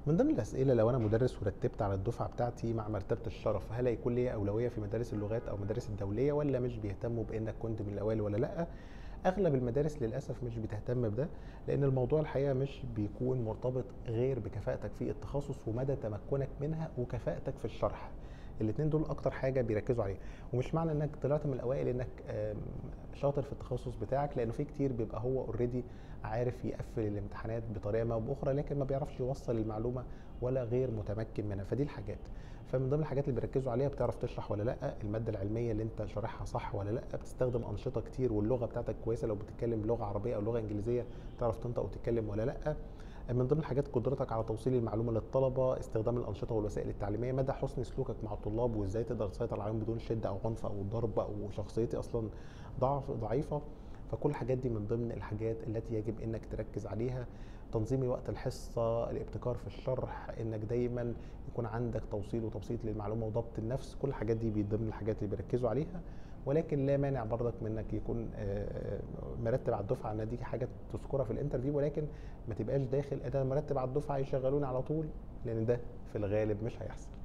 من ضمن الأسئلة لو أنا مدرس ورتبت على الدفعة بتاعتي مع مرتبة الشرف هل هيكون ليا أولوية في مدارس اللغات أو مدارس الدولية ولا مش بيهتموا بإنك كنت من الأوائل ولا لأ؟ أغلب المدارس للأسف مش بتهتم بده لأن الموضوع الحقيقة مش بيكون مرتبط غير بكفاءتك في التخصص ومدى تمكنك منها وكفاءتك في الشرح الاثنين دول اكتر حاجه بيركزوا عليها ومش معنى انك طلعت من الاوائل انك آم، شاطر في التخصص بتاعك لانه في كتير بيبقى هو اوريدي عارف يقفل الامتحانات بطريقه ما او باخرى لكن ما بيعرفش يوصل المعلومه ولا غير متمكن منها فدي الحاجات فمن ضمن الحاجات اللي بيركزوا عليها بتعرف تشرح ولا لا الماده العلميه اللي انت شارحها صح ولا لا بتستخدم انشطه كتير واللغه بتاعتك كويسه لو بتتكلم لغه عربيه او لغه انجليزيه تعرف تنطق وتتكلم ولا لا من ضمن الحاجات قدرتك على توصيل المعلومه للطلبه استخدام الانشطه والوسائل التعليميه مدى حسن سلوكك مع الطلاب وازاي تقدر تسيطر عليهم بدون شده او عنف او ضرب او شخصيتي اصلا ضعف ضعيفه فكل الحاجات دي من ضمن الحاجات التي يجب انك تركز عليها تنظيم وقت الحصه الابتكار في الشرح انك دايما يكون عندك توصيل وتبسيط للمعلومه وضبط النفس كل الحاجات دي من ضمن الحاجات اللي بيركزوا عليها ولكن لا مانع برضك من انك يكون آه، مرتب على الدفعه ان دي حاجه تذكرها في الانترفيو ولكن ما تبقاش داخل انا مرتب على الدفعه يشغلوني على طول لان ده في الغالب مش هيحصل